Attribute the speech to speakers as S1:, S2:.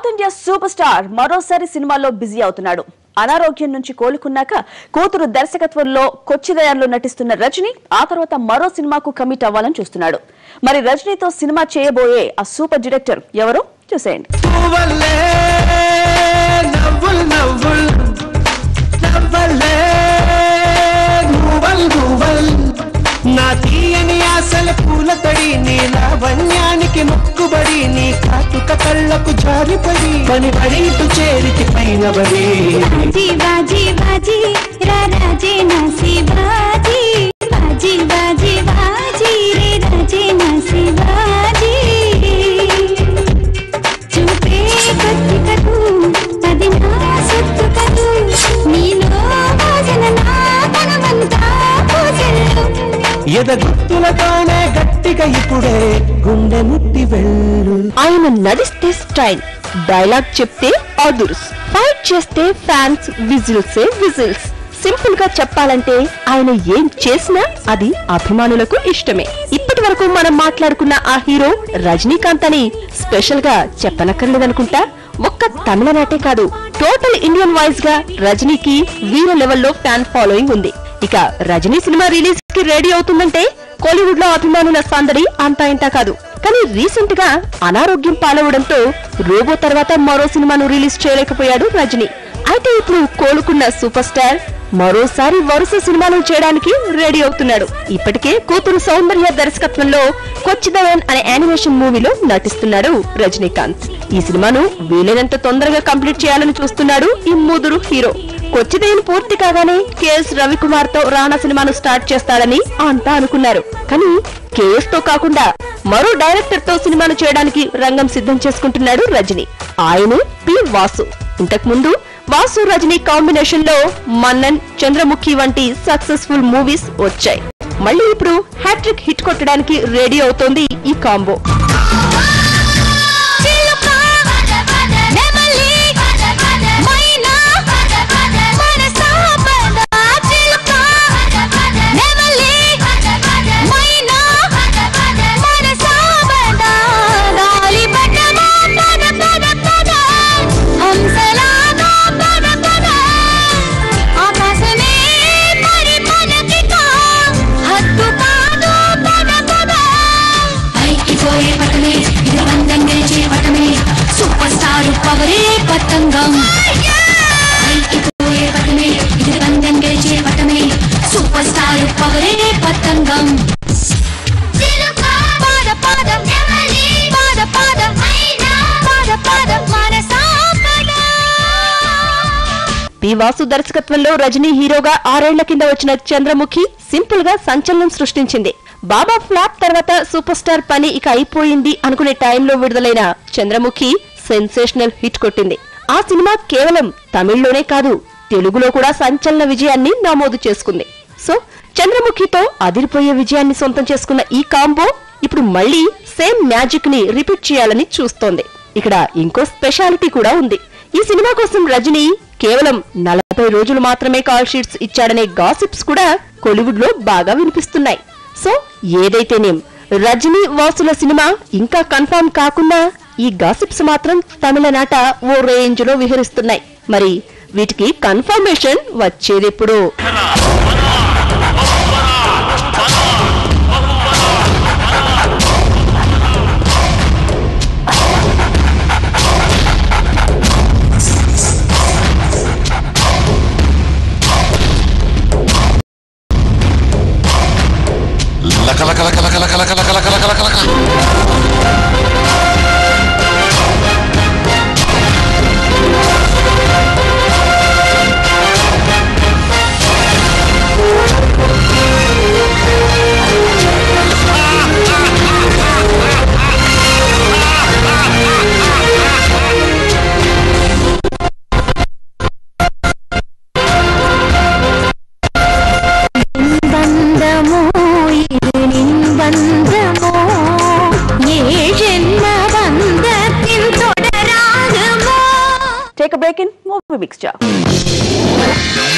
S1: north India super star మరోసారి సినిమాలో busy అవుతున్నాడు అనారోగ్యం నుంచి కోలుకున్నాక కూతురు దర్శకత్వంలో కొచ్చిదయాల్లో నటిస్తున్న రజని ఆ తర్వాత మరో సినిమాకు కమిట్ అవ్వాలని చూస్తున్నాడు మరి రజనీతో సినిమా చేయబోయే ఆ సూపర్ డైరెక్టర్ ఎవరో చూసేయండి
S2: పువ్వల్లే నవ్వుల్ నవ్వుల్ నవ్వల్లే నువ్వల్ నువ్వల్ నా తీయని ఆశల పూల తడి నీ లావణ్యానికి మొక్కుబడి నీ కాటుక కళ్ళకు జారిపడి పని పడి ఇటు చేరితి పైన బడి
S3: बाजी बाजी बाजी रा राजे नासी बाजी बाजी बाजी बाजी रे राजे नासी बाजी చూపే కొద్ది కటు అది నా సొత్తు కటు నీలో వాసన నా తనమంతా పూజలు
S2: ఎద గుర్తులతోనే గట్టిగా ఇప్పుడే గుండె ముట్టి వెళ్ళు
S4: ఆయన నడిస్తే స్టైల్ డైలాగ్ చెప్తే అదుర్స్ ఫైట్ చేస్తే ఫ్యాన్స్ విజిల్సే విజిల్స్ సింపుల్ గా చెప్పాలంటే ఆయన ఏం చేసినా అది అభిమానులకు ఇష్టమే ఇప్పటి వరకు మనం మాట్లాడుకున్న ఆ హీరో రజనీకాంత్ అని స్పెషల్ గా చెప్పనక్కర్లేదనుకుంటా ఒక్క తమిళనాటే కాదు టోటల్ ఇండియన్ వైజ్ గా రజనీకి వీర లెవెల్లో ఫ్యాన్ ఫాలోయింగ్ ఉంది ఇక రజనీ సినిమా రిలీజ్ కి రెడీ అవుతుందంటే కోలీవుడ్ లో అభిమానుల సందడి అంతా ఇంతా కాదు కానీ రీసెంట్ గా అనారోగ్యం పాలవడంతో రోబో తర్వాత మరో సినిమాను రిలీజ్ చేయలేకపోయాడు రజనీ అయితే ఇప్పుడు కోలుకున్న సూపర్ స్టార్ మరోసారి వరుస సినిమాలు చేయడానికి రెడీ అవుతున్నాడు ఇప్పటికే కూతురు సౌందర్య దర్శకత్వంలో కొచ్చిదవన్ అనే యానిమేషన్ మూవీలో నటిస్తున్నాడు రజనీకాంత్ ఈ సినిమాను వీలైనంత తొందరగా కంప్లీట్ చేయాలని చూస్తున్నాడు ఈ ముదురు హీరో కొచ్చిదేని పూర్తి కాగానే కేఎస్ రవికుమార్ తో రాణా సినిమాను స్టార్ట్ చేస్తాడని అంతా అనుకున్నారు కానీ కేఎస్ తో కాకుండా మరో డైరెక్టర్ తో సినిమాను చేయడానికి రంగం సిద్ధం చేసుకుంటున్నాడు రజనీ ఆయనే పి వాసు ఇంతకు ముందు వాసు రజనీ కాంబినేషన్ లో మన్నన్ చంద్రముఖి వంటి సక్సెస్ఫుల్ మూవీస్ వచ్చాయి మళ్ళీ ఇప్పుడు హ్యాట్రిక్ హిట్ కొట్టడానికి రెడీ అవుతోంది ఈ కాంబో
S3: చిలుక నెమలి మైనా మనసా పద చిలుక నెమలి మైనా మనసా పద గాలి పటమా పద పద పద హంసలాగా పద పద ఆకాశమే మరి మనకిక హద్దు కాదు పద పద పైకి పోయే పటమే ఇది బంధం గెలిచే పటమే సూపర్ స్టార్ పవరే పతంగం పైకి పోయే పటమే ఇది బంధం గెలిచే పటమే సూపర్ స్టార్ పవరే పతంగం పాద పాద పాద పాద పాద పాద మనసా పద
S4: పి వాసు దర్శకత్వంలో రజనీ హీరోగా ఆరేళ్ల కింద వచ్చిన చంద్రముఖి సింపుల్ గా సంచలనం సృష్టించింది బాబా ఫ్లాప్ తర్వాత సూపర్ స్టార్ పని ఇక అయిపోయింది అనుకునే టైంలో విడుదలైన చంద్రముఖి సెన్సేషనల్ హిట్ కొట్టింది ఆ సినిమా కేవలం తమిళ్లోనే కాదు తెలుగులో కూడా సంచలన విజయాన్ని నమోదు చేసుకుంది సో చంద్రముఖితో అదిరిపోయే విజయాన్ని సొంతం చేసుకున్న ఈ కాంబో ఇప్పుడు మళ్ళీ సేమ్ మ్యాజిక్ ని రిపీట్ చేయాలని చూస్తోంది ఇక్కడ ఇంకో స్పెషాలిటీ కూడా ఉంది ఈ సినిమా కోసం రజనీ కేవలం నలభై రోజులు మాత్రమే కాల్ షీట్స్ ఇచ్చాడనే గాసిప్స్ కూడా కోలీవుడ్ లో బాగా వినిపిస్తున్నాయి సో ఏదైతేనేం రజనీ వాసుల సినిమా ఇంకా కన్ఫర్మ్ కాకున్నా ఈ గాసిప్స్ మాత్రం తమిళనాట ఓ రేంజ్ లో విహరిస్తున్నాయి మరి వీటికి కన్ఫర్మేషన్ వచ్చేదెప్పుడు
S5: లక లక లక లక లక లక లక లక లక లక లక
S3: బంధము ఇది నిబంధము ఏ జన్మ బంధத்தின் தொடராகுமோ
S1: take break in movie mixture